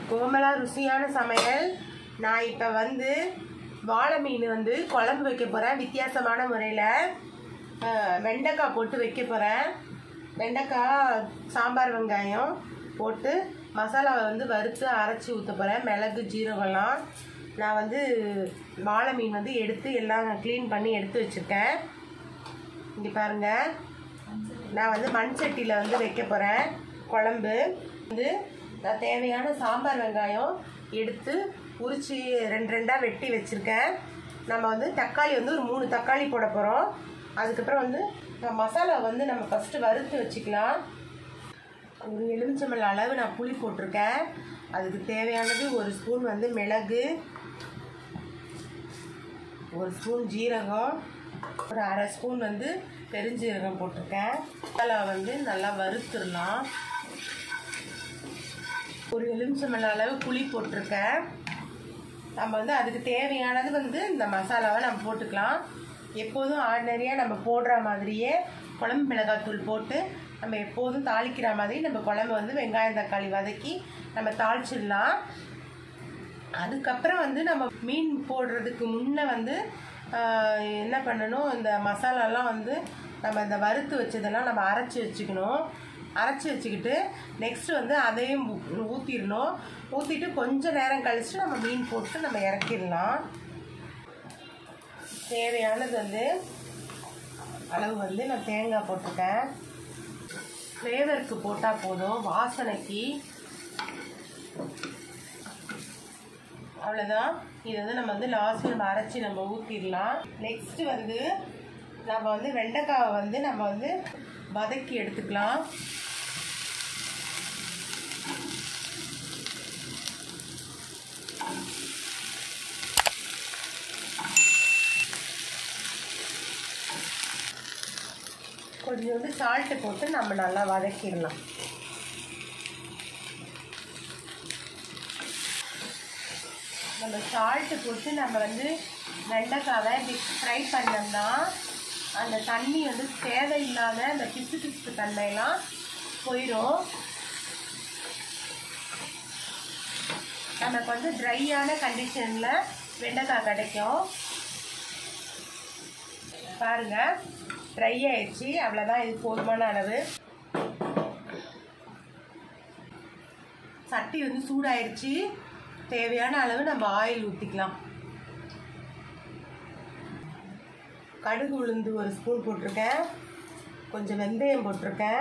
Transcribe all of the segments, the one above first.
கோமலா ருசியான சமையல் நான் இப்போ வந்து வாழை மீன் வந்து குழம்பு வைக்க போகிறேன் வித்தியாசமான முறையில் வெண்டைக்காய் போட்டு வைக்க போகிறேன் வெண்டைக்காய் சாம்பார் வெங்காயம் போட்டு மசாலாவை வந்து வறுத்து அரைச்சி ஊற்ற போகிறேன் மிளகு ஜீரகம்லாம் நான் வந்து வாழை மீன் வந்து எடுத்து எல்லாம் க்ளீன் பண்ணி எடுத்து வச்சுருக்கேன் இங்கே பாருங்கள் நான் வந்து மண் சட்டியில் வந்து வைக்க போகிறேன் குழம்பு வந்து நான் தேவையான சாம்பார் வெங்காயம் எடுத்து உரித்து ரெண்டு ரெண்டாக வெட்டி வச்சுருக்கேன் நம்ம வந்து தக்காளி வந்து ஒரு மூணு தக்காளி போட போகிறோம் அதுக்கப்புறம் வந்து நம்ம மசாலா வந்து நம்ம ஃபஸ்ட்டு வறுத்து வச்சுக்கலாம் ஒரு எலுமிச்சம்பழ அளவு நான் புளி போட்டிருக்கேன் அதுக்கு தேவையானது ஒரு ஸ்பூன் வந்து மிளகு ஒரு ஸ்பூன் ஜீரகம் ஒரு அரை ஸ்பூன் வந்து பெருஞ்சீரகம் போட்டிருக்கேன் மசாலா வந்து நல்லா வறுத்துடலாம் ஒரு எலுமிச்சம்பழ அளவு புளி போட்டிருக்கேன் நம்ம வந்து அதுக்கு தேவையானது வந்து இந்த மசாலாவை நம்ம போட்டுக்கலாம் எப்போதும் ஆர்டினரியாக நம்ம போடுற மாதிரியே குழம்பு மிளகாத்தூள் போட்டு நம்ம எப்போதும் தாளிக்கிற மாதிரி நம்ம குழம்பு வந்து வெங்காயம் தக்காளி வதக்கி நம்ம தாளிச்சிடலாம் அதுக்கப்புறம் வந்து நம்ம மீன் போடுறதுக்கு முன்னே வந்து ஆஹ், என்ன பண்ணணும் இந்த மசாலாலாம் வந்து நம்ம இந்த வறுத்து வச்சதெல்லாம் நம்ம அரைச்சி வச்சுக்கணும் அரைச்சி வச்சுக்கிட்டு நெக்ஸ்ட் வந்து அதையும் ஊ- ஊற்றிடணும் ஊற்றிட்டு கொஞ்ச நேரம் கழிச்சு நம்ம மீன் போட்டு நம்ம இறக்கிடலாம் தேவையானது வந்து அளவு வந்து நான் தேங்காய் போட்டிருக்கேன் ஃப்ளேவருக்கு போட்டால் போதும் வாசனைக்கு அவ்வளோதான் இது வந்து நம்ம வந்து லாஸ்ட் நம்ம அரைச்சி நம்ம ஊற்றிடலாம் நெக்ஸ்ட் வந்து நம்ம வந்து வெண்டைக்காவை வந்து நம்ம வந்து வதக்கி எடுத்துக்கலாம் கொஞ்சோண்டு சால்ட்டு போட்டு நம்ம நல்லா வதக்கிடலாம் நம்ம சால்ட்டு போட்டு நம்ம வந்து வெண்டைக்காவை இப்படி ஃப்ரை பண்ணோம்னா அந்த தண்ணி வந்து தேவையில்லாத அந்த பிசு பிசு தன்மையெல்லாம் போயிடும் நமக்கு வந்து ட்ரையான கண்டிஷனில் வெண்டைக்காய் கிடைக்கும் பாருங்க ட்ரை ஆயிடுச்சு அவ்வளோதான் இது போதுமான அளவு சட்டி வந்து சூடாயிருச்சு தேவையான அளவு நம்ம ஆயில் ஊற்றிக்கலாம் கடுகு உளுந்து ஒரு ஸ்பூன் போட்டிருக்கேன் கொஞ்சம் வெந்தயம் போட்டிருக்கேன்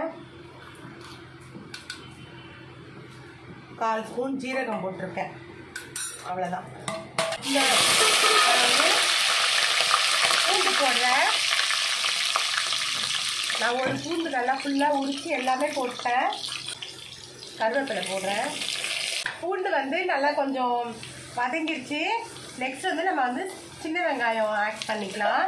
கால் ஸ்பூன் ஜீரகம் போட்டிருக்கேன் அவ்வளோதான் இந்த நான் வந்து பூண்டு போடுறேன் நான் ஒரு பூண்டு நல்லா ஃபுல்லாக உரித்து எல்லாமே போட்டேன் கருவேப்பிலை போடுறேன் பூண்டு வந்து நல்லா கொஞ்சம் வதங்கிருச்சு நெக்ஸ்ட் வந்து நம்ம வந்து சின்ன வெங்காயம் ஆட் பண்ணிக்கலாம்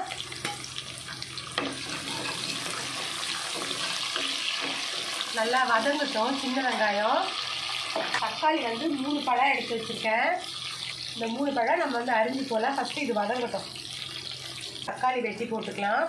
நல்லா வதங்கட்டும் சின்ன வெங்காயம் தக்காளி வந்து மூணு பழம் எடுத்து வச்சுருக்கேன் இந்த மூணு பழம் நம்ம வந்து அரிஞ்சு போல ஃபஸ்ட்டு இது வதங்கட்டும் தக்காளி வெட்டி போட்டுக்கலாம்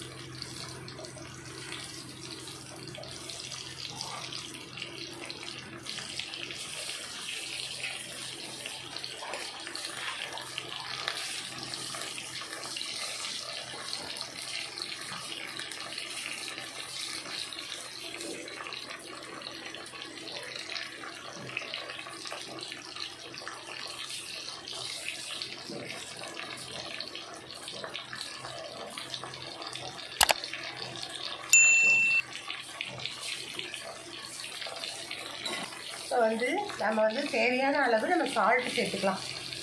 இப்போ வந்து நம்ம வந்து தேவையான அளவு நம்ம சால்ட் சேர்த்துக்கலாம்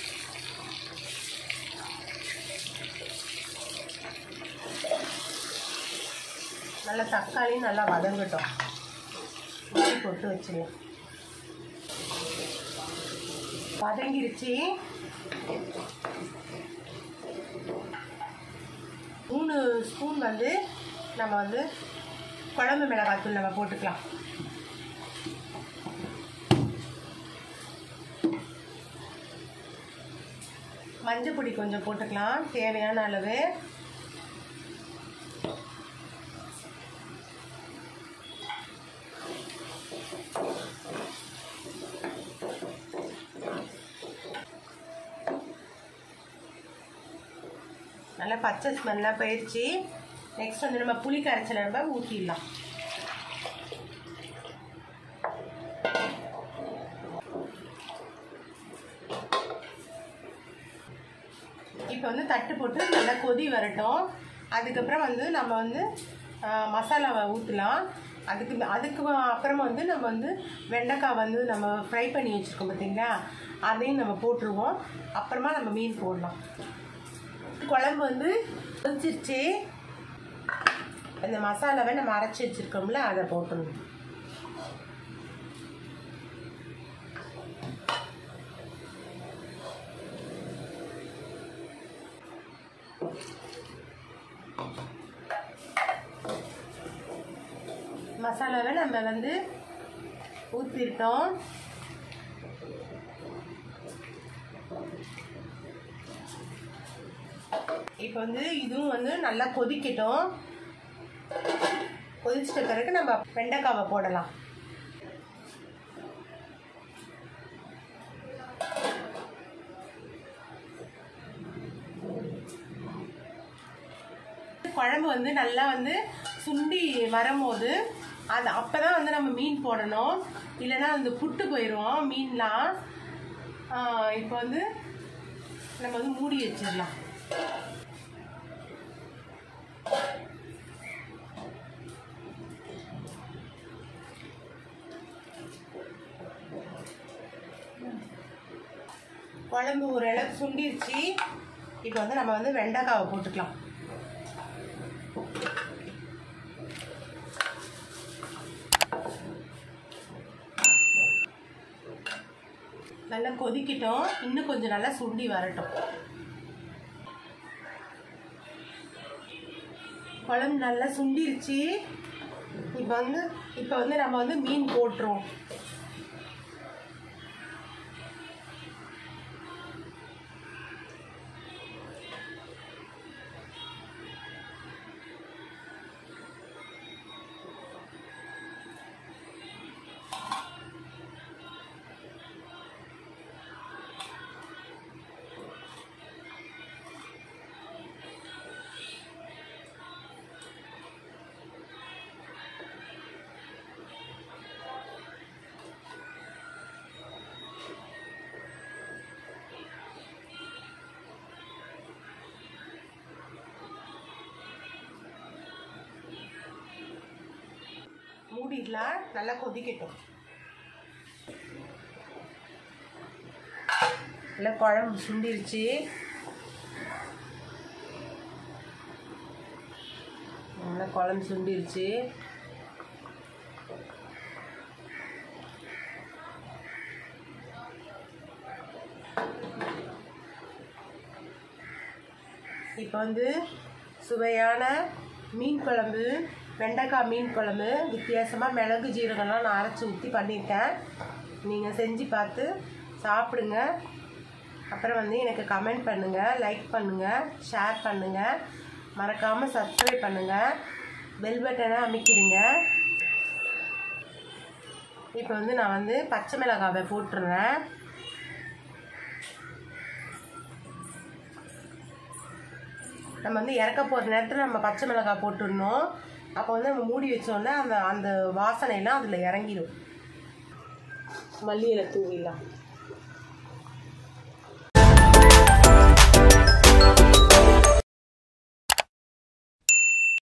நல்லா தக்காளி நல்லா வதங்கட்டும் உப்பு போட்டு வச்சிடலாம் வதங்கிருச்சு மூணு ஸ்பூன் வந்து நம்ம வந்து குழம்பு மிளகாத்தூள் நம்ம போட்டுக்கலாம் மஞ்சள் பொடி கொஞ்சம் போட்டுக்கலாம் தேவையான அளவு நல்லா பச்சை ஸ்மெல்லாம் போயிடுச்சு நெக்ஸ்ட் வந்து நம்ம புளி கரைச்சல நம்ம ஊற்றிடலாம் இப்போ வந்து தட்டு போட்டு நல்லா கொதி வரட்டும் அதுக்கப்புறம் வந்து நம்ம வந்து ஆ, மசாலாவை ஊற்றலாம் அதுக்கு அதுக்கு அப்புறமா வந்து நம்ம வந்து வெண்டைக்காய் வந்து நம்ம ஃப்ரை பண்ணி வச்சுருக்கோம் பார்த்தீங்களா அதையும் நம்ம போட்டுருவோம் அப்புறமா நம்ம மீன் போடலாம் குழம்பு வந்து கொதிச்சிருச்சு அந்த மசாலாவை நம்ம அரைச்சி வச்சுருக்கோம்ல அதை போட்டுடணும் மசாலாவை நம்ம வந்து ஊற்றிருக்கோம் இப்போ வந்து இதுவும் வந்து நல்லா கொதிக்கட்டும் கொதிச்சிட்ட பிறகு நம்ம வெண்டைக்காவை போடலாம் குழம்பு வந்து நல்லா வந்து சுண்டி வரும்போது அது அப்போ தான் வந்து நம்ம மீன் போடணும் இல்லைன்னா அந்த புட்டு போயிடும் மீன்லாம் இப்போ வந்து நம்ம வந்து மூடி வச்சிடலாம் குழம்பு ஓரளவுக்கு சுண்டிருச்சு இப்போ வந்து நம்ம வந்து வெண்டைக்காவை போட்டுக்கலாம் நல்லா கொதிக்கட்டும் இன்னும் கொஞ்சம் நல்லா சுண்டி வரட்டும் குழம்பு நல்லா சுண்டிருச்சு இப்போ வந்து இப்போ வந்து நம்ம வந்து மீன் போட்டுருவோம் மூடிடலாம் நல்லா கொதிக்கட்டும் நல்லா குழம்பு சுண்டிருச்சு நல்லா குழம்பு சுண்டிருச்சு இப்போ வந்து சுவையான மீன் குழம்பு வெண்டைக்காய் மீன் குழம்பு வித்தியாசமாக மிளகு ஜீரகம்லாம் நான் அரைச்சி ஊற்றி பண்ணியிருக்கேன் நீங்கள் செஞ்சு பார்த்து சாப்பிடுங்க அப்புறம் வந்து எனக்கு கமெண்ட் பண்ணுங்கள் லைக் பண்ணுங்கள் ஷேர் பண்ணுங்கள் மறக்காமல் சப்ஸ்கிரைப் பண்ணுங்கள் பெல் பட்டனை அமைக்கிடுங்க இப்போ வந்து நான் வந்து பச்சை மிளகாவை போட்டுடுறேன் நம்ம வந்து இறக்க போகிற நேரத்தில் நம்ம பச்சை மிளகாய் போட்டுடணும் அப்போ வந்து நம்ம மூடி வச்சோன்னே அந்த அந்த வாசனைலாம் அதில் இறங்கிடும் மல்லி இலை தூவிடலாம்